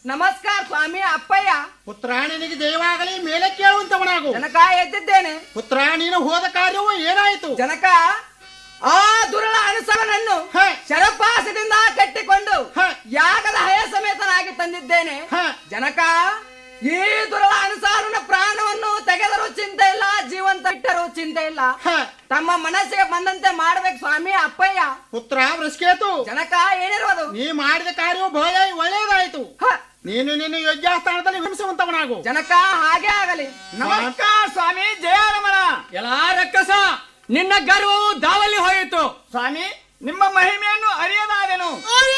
ನಮಸ್ಕಾರ ಸ್ವಾಮಿ ಅಪ್ಪಯ್ಯ ಪುತ್ರ ನಿನಗೆ ಜಯವಾಗಲಿ ಮೇಲೆ ಕೇಳುವಂತವನಾಗು ಜನಕ ಎದ್ದಿದ್ದೇನೆ ಪುತ್ರ ನೀನು ಹೋದ ಕಾರ್ಯವು ಏನಾಯಿತು ಜನಕ ಆ ದುರಳ ಅನುಸರನನ್ನು ಹ. ಶರಪಾಸದಿಂದ ಕಟ್ಟಿಕೊಂಡು ಹ. ಯಾಗದ ಹಯ ಸಮೇತನಾಗಿ ತಂದಿದ್ದೇನೆ ಹ. ಜನಕ ಈ ದುರಳ ಅನುಸಾರನ ಪ್ರಾಣವನ್ನು ತೆಗೆದರೂ ಚಿಂತೆ ಇಲ್ಲ ಜೀವಂತ ಇಟ್ಟರೂ ಚಿಂತೆ ಇಲ್ಲ ಹ. ತಮ್ಮ ಮನಸ್ಸಿಗೆ ಬಂದಂತೆ ಮಾಡ್ಬೇಕು ಸ್ವಾಮಿ ಅಪ್ಪಯ್ಯ ಪುತ್ರ ವೃಷ್ಕೇತು ಜನಕ ಏನಿರುವುದು ನೀ ಮಾಡಿದ ಕಾರ್ಯವು ಬಹಳ ಒಳ್ಳೆಯದಾಯಿತು ಹ. ನೀನು ನಿನ್ನ ಯೋಗ್ಯ ಸ್ಥಾನದಲ್ಲಿ ಹಿಂಸೆವಂತವನಾಗು ಜನಕ ಹಾಗೆ ಆಗಲಿ ನಮಸ್ಕಾರ ಸ್ವಾಮಿ ಜಯರಮಣ ಎಲ್ಲ ರಕ್ಕಸ ನಿನ್ನ ಗರ್ವವು ದಾವಲ್ಲಿ ಹೋಯಿತು ಸ್ವಾಮಿ ನಿಮ್ಮ ಮಹಿಮೆಯನ್ನು ಅರಿಯದಾದೆನು